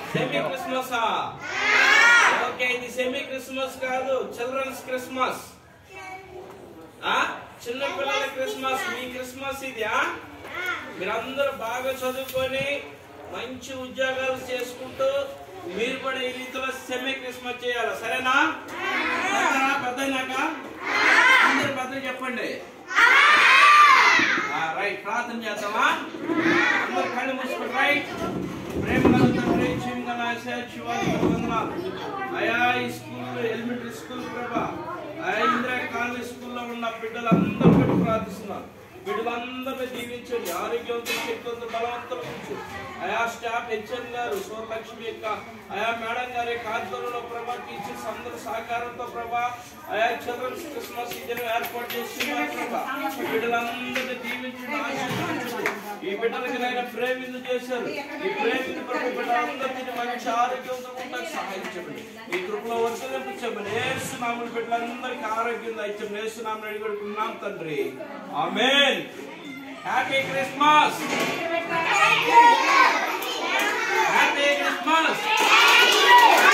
Semi Christmas okay ఇది semi Christmas కాదు children's Christmas ఆ చిన్న పిల్లల క్రిస్మస్ మీ క్రిస్మస్ ఇది ఆ మీరందరూ బాగా చదువుకొని మంచి ఉద్యోగాలు చేసుకుంటూ మీరు కూడా ఈ రీతిలో సెమీ క్రిస్మస్ చేయాలి సరేనా సరేనా? పెద్దయినాక అందరూ పెద్ద చెప్పండి ఆ, రైట్ ప్రార్థన చేద్దామా అందరూ కళ్ళు మూసుకొని రైట్ ప్రేమ గల తండ్రి జీవం గల ఆశయ శివాజీ వందనాలు అయా ఈ స్కూల్ ఎలిమెంటరీ స్కూల్ ప్రభా అయా ఇందిరా కాలనీ స్కూల్లో ఉన్న బిడ్డలందరూ పెట్టి ప్రార్థిస్తున్నాను బిడ్డలందరినీ దీవించండి ఆరోగ్యవంతులు శక్తివంతులు బలవంతులు ఉంచు అయా స్టాఫ్ హెచ్ఎం గారు సూర్యలక్ష్మి యొక్క అయా మేడం గారి యొక్క ఆధ్వర్యంలో ప్రభా టీచర్స్ అందరి సహకారంతో ప్రభా అయా చిల్డ్రన్స్ క్రిస్మస్ సీజన్ ఏర్పాటు చేసి ప్రభా బిడ్డలందరినీ దీవించండి ఆశీర్వదించండి ఈ బిడ్డలకి నేను ప్రేమిందు చేశారు ఈ ప్రేమిందు ప్రభు బిడ్డలందరినీ మంచి ఆరోగ్యంతో ఉండడానికి సహాయించండి ఈ కృపలో వర్షలింపించమని ఏసునాములు బిడ్డలందరికీ ఆరోగ్యం దయచమని ఏసునామని అడిగి పెడుకున్నాం తండ్రి amen happy Christmas happy Christmas